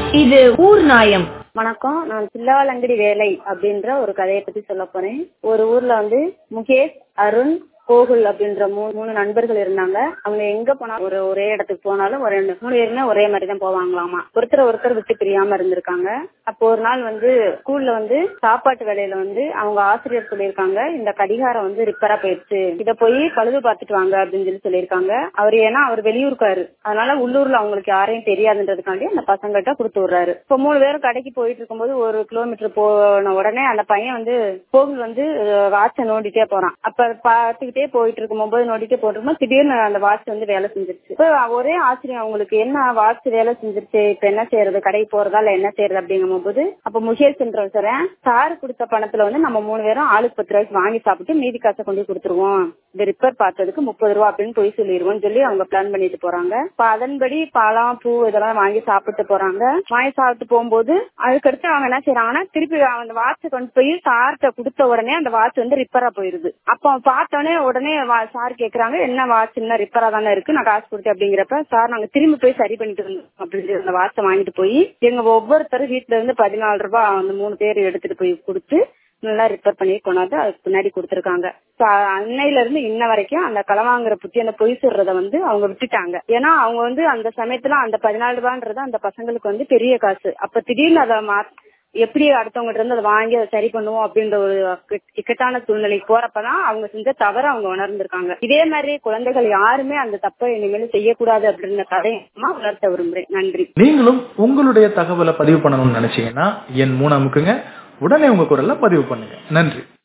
இது ஊர் நாயம் வணக்கம் நான் சில்லவாலங்கடி வேலை அப்படின்ற ஒரு கதையை பத்தி சொல்ல போறேன் ஒரு ஊர்ல வந்து முகேஷ் அருண் கோகுல் அப்படின்ற மூணு மூணு நண்பர்கள் இருந்தாங்க அவங்க எங்க போனாலும் ஒரு ஒரே இடத்துக்கு போனாலும் ஒரு ரெண்டு மூணு பேருமே ஒரே மாதிரி தான் போவாங்களாமா ஒருத்தர் ஒருத்தர் விட்டு பிரியாம இருந்திருக்காங்க அப்போ ஒரு நாள் வந்து ஸ்கூல்ல வந்து சாப்பாட்டு வேலையில வந்து அவங்க ஆசிரியர் சொல்லியிருக்காங்க இந்த கடிகாரம் வந்து ரிப்பேரா போயிடுச்சு இத போய் பழுது பார்த்துட்டு வாங்க அப்படின்னு சொல்லி சொல்லியிருக்காங்க அவர் ஏன்னா அவர் வெளியூருக்காரு அதனால உள்ளூர்ல அவங்களுக்கு யாரையும் தெரியாதுன்றதுக்காண்டி அந்த பசங்கிட்ட கொடுத்து விடுறாரு இப்போ மூணு பேரும் கடைக்கு போயிட்டு இருக்கும்போது ஒரு கிலோமீட்டர் போன உடனே அந்த பையன் வந்து கோகுல் வந்து வாட்சை நோண்டிட்டே போறான் அப்ப பார்த்துக்கிட்டே போயிட்டு இருக்கும் போது நோண்டிட்டே போட்டு திடீர்னு அந்த வாட்ச் வந்து வேலை செஞ்சிருச்சு இப்போ ஒரே ஆச்சரியம் அவங்களுக்கு என்ன வாட்ச் வேலை செஞ்சிருச்சு இப்ப என்ன செய்யறது கடைக்கு போறதா இல்ல என்ன செய்யறது அப்படிங்கும் போது அப்ப முகேஷ் சொல்றேன் சார் கொடுத்த பணத்துல வந்து நம்ம மூணு பேரும் ஆளுக்கு பத்து ரூபாய்க்கு வாங்கி சாப்பிட்டு மீதி காசை கொண்டு கொடுத்துருவோம் இந்த ரிப்பேர் பார்த்ததுக்கு முப்பது ரூபா அப்படின்னு போய் சொல்லிடுவோம் சொல்லி அவங்க பிளான் பண்ணிட்டு போறாங்க இப்ப அதன்படி பழம் பூ இதெல்லாம் வாங்கி சாப்பிட்டு போறாங்க வாங்கி சாப்பிட்டு போகும்போது அதுக்கடுத்து அவங்க என்ன செய்யறாங்கன்னா திருப்பி அந்த வாட்சை கொண்டு போய் சார்கிட்ட கொடுத்த உடனே அந்த வாட்ச் வந்து ரிப்பேரா போயிருது அப்ப பார்த்தோடனே உடனே சார் கேக்குறாங்க என்ன வாட்ச் என்ன ரிப்பேரா தானே இருக்கு நான் காசு கொடுத்தேன் அப்படிங்கிறப்ப சார் நாங்க திரும்பி போய் சரி பண்ணிட்டு இருந்தோம் அப்படின்னு அந்த வாட்சை வாங்கிட்டு போய் எங்க ஒவ்வொருத்தரும் வீட்டுல இருந்து பதினாலு ரூபாய் அந்த மூணு பேர் எடுத்துட்டு போய் கொடுத்து நல்லா ரிப்பேர் பண்ணி கொண்டாந்து அதுக்கு பின்னாடி கொடுத்துருக்காங்க அன்னையில இருந்து இன்ன வரைக்கும் அந்த களவாங்குற புத்தி அந்த பொய் சொல்றத வந்து அவங்க விட்டுட்டாங்க ஏன்னா அவங்க வந்து அந்த சமயத்துல அந்த பதினாலு ரூபான்றது அந்த பசங்களுக்கு வந்து பெரிய காசு அப்ப திடீர்னு அதை மா எப்படி அடுத்தவங்க இருந்து அதை வாங்கி அதை சரி பண்ணுவோம் அப்படின்ற ஒரு இக்கட்டான சூழ்நிலைக்கு போறப்பதான் அவங்க செஞ்ச தவறு அவங்க உணர்ந்திருக்காங்க இதே மாதிரி குழந்தைகள் யாருமே அந்த தப்பை இனிமேல் செய்யக்கூடாது அப்படின்ற கதையமா உணர்த்த விரும்புறேன் நன்றி நீங்களும் உங்களுடைய தகவலை பதிவு பண்ணணும்னு நினைச்சீங்கன்னா என் மூணு அமுக்குங்க உடனே உங்க குரல்ல பதிவு பண்ணுங்க நன்றி